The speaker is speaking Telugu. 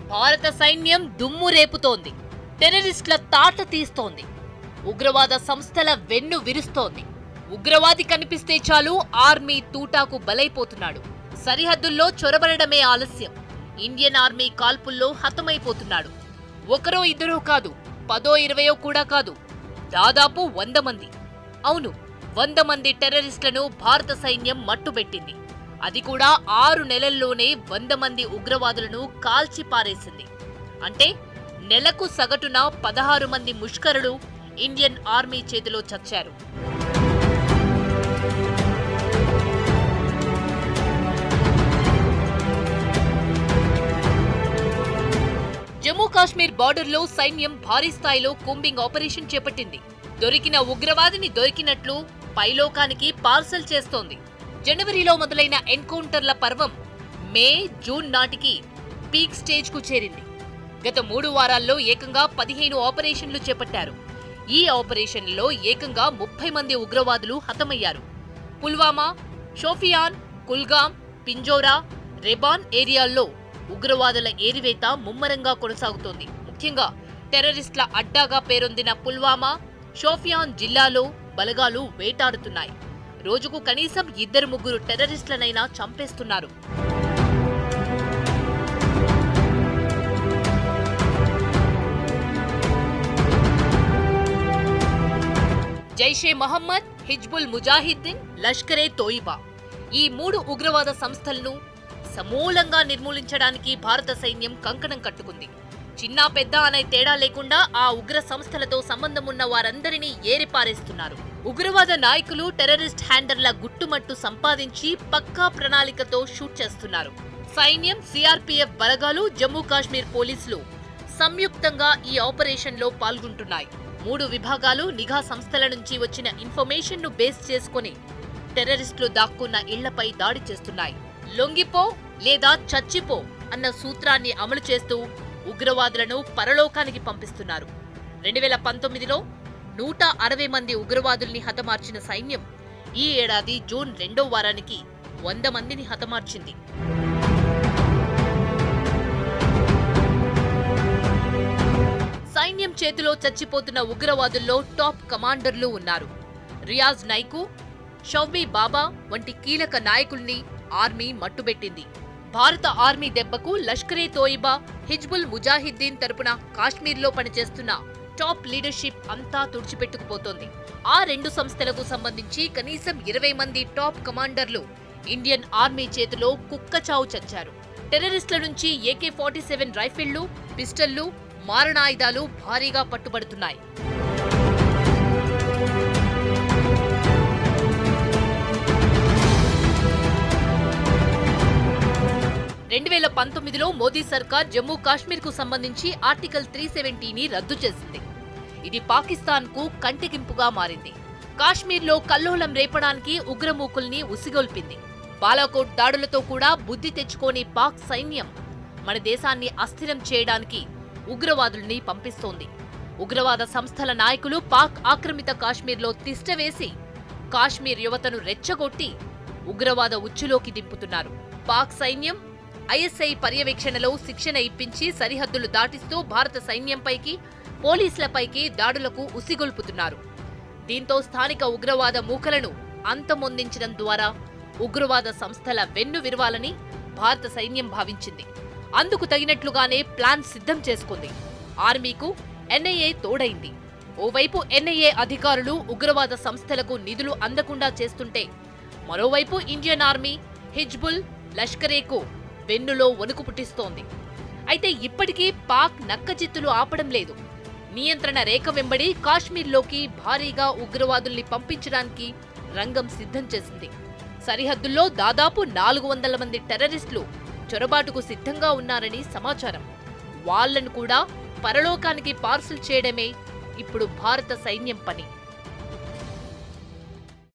భారత సైన్యం దుమ్ము రేపుతోంది టెర్రరిస్టుల తాట తీస్తోంది ఉగ్రవాద సంస్థల వెన్ను విరుస్తోంది ఉగ్రవాది కనిపిస్తే చాలు ఆర్మీ తూటాకు బలైపోతున్నాడు సరిహద్దుల్లో చొరబడడమే ఆలస్యం ఇండియన్ ఆర్మీ కాల్పుల్లో హతమైపోతున్నాడు ఒకరో ఇద్దరో కాదు పదో ఇరవయో కూడా కాదు దాదాపు వంద మంది అవును వంద మంది టెర్రరిస్టులను భారత సైన్యం మట్టుబెట్టింది అది కూడా ఆరు నెలల్లోనే వంద మంది ఉగ్రవాదులను కాల్చి పారేసింది అంటే నెలకు సగటున పదహారు మంది ముష్కరులు ఇండియన్ ఆర్మీ చేతిలో చచ్చారు జమ్మూ కాశ్మీర్ బార్డర్లో సైన్యం భారీ స్థాయిలో కూంబింగ్ ఆపరేషన్ చేపట్టింది దొరికిన ఉగ్రవాదిని దొరికినట్లు పైలోకానికి పార్సల్ చేస్తోంది జనవరిలో మొదలైన ఎన్కౌంటర్ల పర్వం మే జూన్ నాటికి పీక్ స్టేజ్ కు చేరింది గత మూడు వారాల్లో ఏకంగా పదిహేను ఆపరేషన్లు చేపట్టారు ఈ ఆపరేషన్లలో ఏకంగా ముప్పై మంది ఉగ్రవాదులు హతమయ్యారు పుల్వామా షోఫియాన్ కుల్గాం పింజోరా రెబాన్ ఏరియాల్లో ఉగ్రవాదుల ఏరివేత ముమ్మరంగా కొనసాగుతోంది ముఖ్యంగా టెర్రరిస్టుల అడ్డాగా పేరొందిన పుల్వామా షోఫియాన్ జిల్లాలో బలగాలు వేటాడుతున్నాయి రోజుకు కనీసం ఇద్దరు ముగ్గురు టెర్రరిస్టులనైనా చంపేస్తున్నారు జైషే మహమ్మద్ హిజ్బుల్ ముజాహిద్దీన్ లష్కరే తోయిబా ఈ మూడు ఉగ్రవాద సంస్థలను సమూలంగా నిర్మూలించడానికి భారత సైన్యం కంకణం కట్టుకుంది చిన్న పెద్ద అనే తేడా లేకుండా ఆ ఉగ్ర సంస్థలతో సంబంధం ఉన్న వారందరినీ ఏరిపారేస్తున్నారు ఉగ్రవాద నాయకులు టెర్రరిస్ట్ హ్యాండర్ల గుట్టుమట్టు సంపాదించి పక్కా ప్రణాళికతో షూట్ చేస్తున్నారు సైన్యం సిఆర్పీఎఫ్ బలగాలు జమ్మూ కాశ్మీర్ పోలీసులు సంయుక్తంగా ఈ ఆపరేషన్లో పాల్గొంటున్నాయి మూడు విభాగాలు నిఘా సంస్థల నుంచి వచ్చిన ఇన్ఫర్మేషన్ ను బేస్ చేసుకుని టెర్రరిస్టులు దాక్కున్న ఇళ్లపై దాడి చేస్తున్నాయి లొంగిపో లేదా చచ్చిపో అన్న సూత్రాన్ని అమలు చేస్తూ ఉగ్రవాదులను పరలోకానికి పంపిస్తున్నారు రెండు వేల పంతొమ్మిదిలో నూట అరవై మంది ఉగ్రవాదుల్ని హతమార్చిన సైన్యం ఈ ఏడాది జూన్ రెండో వారానికి వంద మందిని హతమార్చింది సైన్యం చేతిలో చచ్చిపోతున్న ఉగ్రవాదుల్లో టాప్ కమాండర్లు ఉన్నారు రియాజ్ నైకు షౌబీ బాబా వంటి కీలక నాయకుల్ని ఆర్మీ మట్టుబెట్టింది భారత ఆర్మీ దెబ్బకు లష్కరే తోయిబా హిజ్బుల్ ముజాహిద్దీన్ తరపున కాశ్మీర్లో పనిచేస్తున్న టాప్ లీడర్షిప్ అంతా తుడిచిపెట్టుకుపోతోంది ఆ రెండు సంస్థలకు సంబంధించి కనీసం ఇరవై మంది టాప్ కమాండర్లు ఇండియన్ ఆర్మీ చేతిలో కుక్కచావు చచ్చారు టెర్రరిస్టుల నుంచి ఏకే ఫార్టీ సెవెన్ రైఫిళ్లు పిస్టళ్లు మారణాయుధాలు భారీగా పట్టుబడుతున్నాయి రెండు వేల పంతొమ్మిదిలో మోదీ సర్కార్ జమ్మూ కాశ్మీర్ కు సంబంధించి ఆర్టికల్ త్రీ సెవెంటీని రద్దు చేసింది ఇది పాకిస్తాన్ కు కంటికింపుగా మారింది కాశ్మీర్లో కల్లోలం రేపడానికి ఉగ్రమూకుల్ని ఉసిగొల్పింది బాలాకోట్ దాడులతో కూడా బుద్ధి తెచ్చుకోని పాక్ సైన్యం మన దేశాన్ని అస్థిరం చేయడానికి ఉగ్రవాదుల్ని పంపిస్తోంది ఉగ్రవాద సంస్థల నాయకులు పాక్ ఆక్రమిత కాశ్మీర్లో తిష్టవేసి కాశ్మీర్ యువతను రెచ్చగొట్టి ఉగ్రవాద ఉచ్చులోకి దింపుతున్నారు పాక్ సైన్యం ఐఎస్ఐ పర్యవేక్షణలో శిక్షణ ఇప్పించి సరిహద్దులు దాటిస్తూ భారత సైన్యంపైకి పోలీసులపైకి దాడులకు ఉసిగొల్పుతున్నారు దీంతో స్థానిక ఉగ్రవాద మూకలను అంతమొందించడం ద్వారా ఉగ్రవాద సంస్థల వెన్ను విరవాలని భారత సైన్యం భావించింది అందుకు తగినట్లుగానే ప్లాన్ సిద్ధం చేసుకుంది ఆర్మీకు ఎన్ఐఏ తోడైంది ఓవైపు ఎన్ఐఏ అధికారులు ఉగ్రవాద సంస్థలకు నిధులు అందకుండా చేస్తుంటే మరోవైపు ఇండియన్ ఆర్మీ హిజ్బుల్ లష్కరేకు వెన్నులో వణుకు పుట్టిస్తోంది అయితే ఇప్పటికీ పాక్ నక్కజిత్తులు ఆపడం లేదు నియంత్రణ రేఖ వెంబడి కాశ్మీర్లోకి భారీగా ఉగ్రవాదుల్ని పంపించడానికి రంగం సిద్ధం చేసింది సరిహద్దుల్లో దాదాపు నాలుగు వందల మంది టెర్రరిస్టులు చొరబాటుకు సిద్ధంగా ఉన్నారని సమాచారం వాళ్లను కూడా పరలోకానికి పార్సిల్ చేయడమే ఇప్పుడు భారత సైన్యం పని